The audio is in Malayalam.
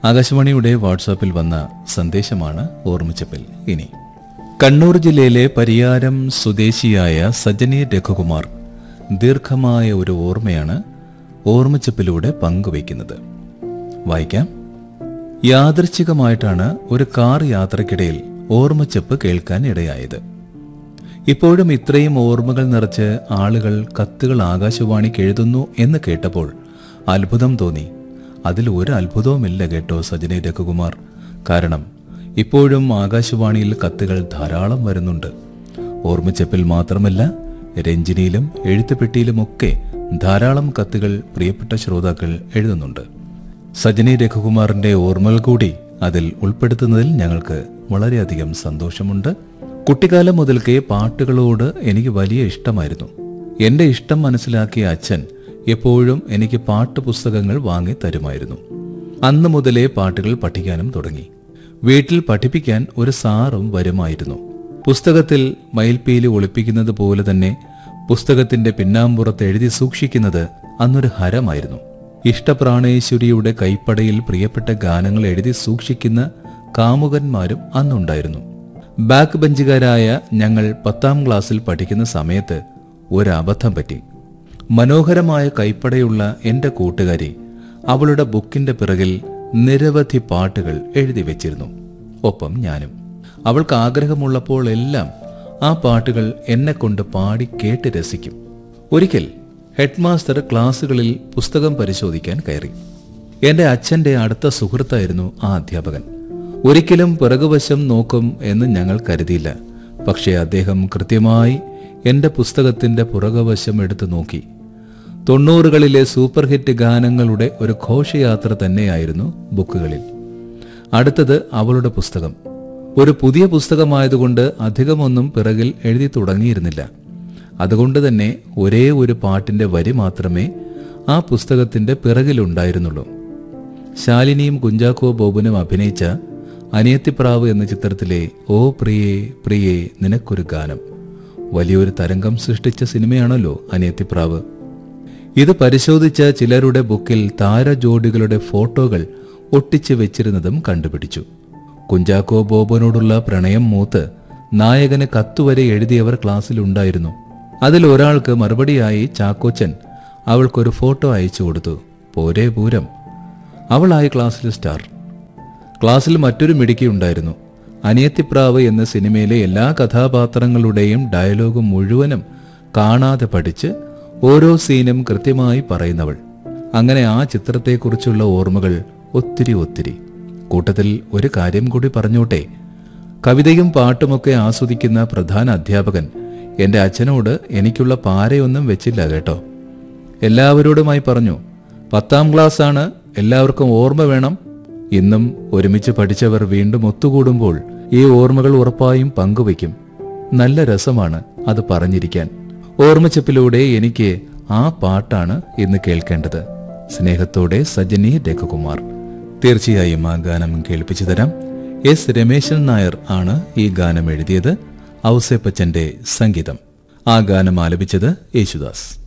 ആകാശവാണിയുടെ വാട്സാപ്പിൽ വന്ന സന്ദേശമാണ് ഓർമ്മിച്ചപ്പിൽ ഇനി കണ്ണൂർ ജില്ലയിലെ പരിയാരം സ്വദേശിയായ സജനി രഘുകുമാർ ദീർഘമായ ഒരു ഓർമ്മയാണ് ഓർമ്മിച്ചപ്പിലൂടെ പങ്കുവയ്ക്കുന്നത് വായിക്കാം യാദൃച്ഛികമായിട്ടാണ് ഒരു കാർ യാത്രക്കിടയിൽ ഓർമ്മച്ചപ്പ് കേൾക്കാൻ ഇടയായത് ഇപ്പോഴും ഇത്രയും ഓർമ്മകൾ നിറച്ച് ആളുകൾ കത്തുകൾ ആകാശവാണിക്ക് എഴുതുന്നു എന്ന് കേട്ടപ്പോൾ അത്ഭുതം തോന്നി അതിൽ ഒരു അത്ഭുതവുമില്ല കേട്ടോ സജനി രഘുകുമാർ കാരണം ഇപ്പോഴും ആകാശവാണിയിൽ കത്തുകൾ ധാരാളം വരുന്നുണ്ട് ഓർമ്മച്ചപ്പിൽ മാത്രമല്ല രഞ്ജിനിയിലും എഴുത്തുപെട്ടിയിലുമൊക്കെ ധാരാളം കത്തുകൾ പ്രിയപ്പെട്ട ശ്രോതാക്കൾ എഴുതുന്നുണ്ട് സജനി രഘുകുമാറിന്റെ ഓർമ്മകൾ കൂടി അതിൽ ഉൾപ്പെടുത്തുന്നതിൽ ഞങ്ങൾക്ക് വളരെയധികം സന്തോഷമുണ്ട് കുട്ടിക്കാലം മുതൽക്കേ പാട്ടുകളോട് എനിക്ക് വലിയ ഇഷ്ടമായിരുന്നു എന്റെ ഇഷ്ടം മനസ്സിലാക്കിയ അച്ഛൻ എപ്പോഴും എനിക്ക് പാട്ട് പുസ്തകങ്ങൾ വാങ്ങി തരുമായിരുന്നു അന്ന് മുതലേ പാട്ടുകൾ പഠിക്കാനും തുടങ്ങി വീട്ടിൽ പഠിപ്പിക്കാൻ ഒരു സാറും വരുമായിരുന്നു പുസ്തകത്തിൽ മയിൽപ്പീലി ഒളിപ്പിക്കുന്നത് പോലെ തന്നെ പുസ്തകത്തിന്റെ പിന്നാമ്പുറത്ത് എഴുതി സൂക്ഷിക്കുന്നത് അന്നൊരു ഹരമായിരുന്നു ഇഷ്ടപ്രാണേശ്വരിയുടെ കൈപ്പടയിൽ പ്രിയപ്പെട്ട ഗാനങ്ങൾ എഴുതി സൂക്ഷിക്കുന്ന കാമുകന്മാരും അന്നുണ്ടായിരുന്നു ബാക്ക് ബെഞ്ചുകാരായ ഞങ്ങൾ പത്താം ക്ലാസ്സിൽ പഠിക്കുന്ന സമയത്ത് ഒരു അബദ്ധം പറ്റി മനോഹരമായ കൈപ്പടയുള്ള എന്റെ കൂട്ടുകാരി അവളുടെ ബുക്കിന്റെ പിറകിൽ നിരവധി പാട്ടുകൾ എഴുതി വെച്ചിരുന്നു ഒപ്പം ഞാനും അവൾക്ക് ആഗ്രഹമുള്ളപ്പോൾ എല്ലാം ആ പാട്ടുകൾ എന്നെ കൊണ്ട് പാടി കേട്ട് രസിക്കും ഒരിക്കൽ ഹെഡ്മാസ്റ്റർ ക്ലാസ്സുകളിൽ പുസ്തകം പരിശോധിക്കാൻ കയറി എന്റെ അച്ഛന്റെ അടുത്ത സുഹൃത്തായിരുന്നു ആ അധ്യാപകൻ ഒരിക്കലും പിറകുവശം നോക്കും എന്ന് ഞങ്ങൾ കരുതിയില്ല പക്ഷേ അദ്ദേഹം കൃത്യമായി എന്റെ പുസ്തകത്തിന്റെ പുറകുവശം എടുത്തു നോക്കി തൊണ്ണൂറുകളിലെ സൂപ്പർ ഹിറ്റ് ഗാനങ്ങളുടെ ഒരു ഘോഷയാത്ര തന്നെയായിരുന്നു ബുക്കുകളിൽ അടുത്തത് അവളുടെ പുസ്തകം ഒരു പുതിയ പുസ്തകമായതുകൊണ്ട് അധികമൊന്നും പിറകിൽ എഴുതി തുടങ്ങിയിരുന്നില്ല അതുകൊണ്ട് തന്നെ ഒരേ ഒരു പാട്ടിന്റെ വരി മാത്രമേ ആ പുസ്തകത്തിന്റെ പിറകിലുണ്ടായിരുന്നുള്ളൂ ശാലിനിയും കുഞ്ചാക്കോ ബോബനും അഭിനയിച്ച അനിയത്തിപ്രാവ് എന്ന ചിത്രത്തിലെ ഓ പ്രിയേ പ്രിയേ നിനക്കൊരു ഗാനം വലിയൊരു തരംഗം സൃഷ്ടിച്ച സിനിമയാണല്ലോ അനിയത്തിപ്രാവ് ഇത് പരിശോധിച്ച ചിലരുടെ ബുക്കിൽ താരജോഡികളുടെ ഫോട്ടോകൾ ഒട്ടിച്ചു വെച്ചിരുന്നതും കണ്ടുപിടിച്ചു കുഞ്ചാക്കോ ബോബനോടുള്ള പ്രണയം മൂത്ത് നായകന് കത്തുവരെ എഴുതിയവർ ക്ലാസ്സിലുണ്ടായിരുന്നു അതിൽ ഒരാൾക്ക് മറുപടിയായി ചാക്കോച്ചൻ അവൾക്കൊരു ഫോട്ടോ അയച്ചു കൊടുത്തു പോരേ പൂരം അവളായി ക്ലാസ്സിൽ സ്റ്റാർ ക്ലാസ്സിൽ മറ്റൊരു മിടുക്കി ഉണ്ടായിരുന്നു അനിയത്തിപ്രാവ് എന്ന സിനിമയിലെ എല്ലാ കഥാപാത്രങ്ങളുടെയും ഡയലോഗ് മുഴുവനും കാണാതെ പഠിച്ച് ഓരോ സീനും കൃത്യമായി പറയുന്നവൾ അങ്ങനെ ആ ചിത്രത്തെക്കുറിച്ചുള്ള ഓർമ്മകൾ ഒത്തിരി ഒത്തിരി കൂട്ടത്തിൽ ഒരു കാര്യം കൂടി പറഞ്ഞോട്ടെ കവിതയും പാട്ടുമൊക്കെ ആസ്വദിക്കുന്ന പ്രധാന അധ്യാപകൻ എന്റെ അച്ഛനോട് എനിക്കുള്ള പാരയൊന്നും വെച്ചില്ല കേട്ടോ എല്ലാവരോടുമായി പറഞ്ഞു പത്താം ക്ലാസ് ആണ് എല്ലാവർക്കും ഓർമ്മ വേണം ഇന്നും ഒരുമിച്ച് പഠിച്ചവർ വീണ്ടും ഒത്തുകൂടുമ്പോൾ ഈ ഓർമ്മകൾ ഉറപ്പായും പങ്കുവയ്ക്കും നല്ല രസമാണ് അത് പറഞ്ഞിരിക്കാൻ ഓർമ്മച്ചപ്പിലൂടെ എനിക്ക് ആ പാട്ടാണ് ഇന്ന് കേൾക്കേണ്ടത് സ്നേഹത്തോടെ സജനി രഘുകുമാർ തീർച്ചയായും ആ ഗാനം കേൾപ്പിച്ചു തരാം എസ് രമേശൻ നായർ ആണ് ഈ ഗാനം എഴുതിയത് ഔസേപ്പച്ചന്റെ സംഗീതം ആ ഗാനം ആലപിച്ചത് യേശുദാസ്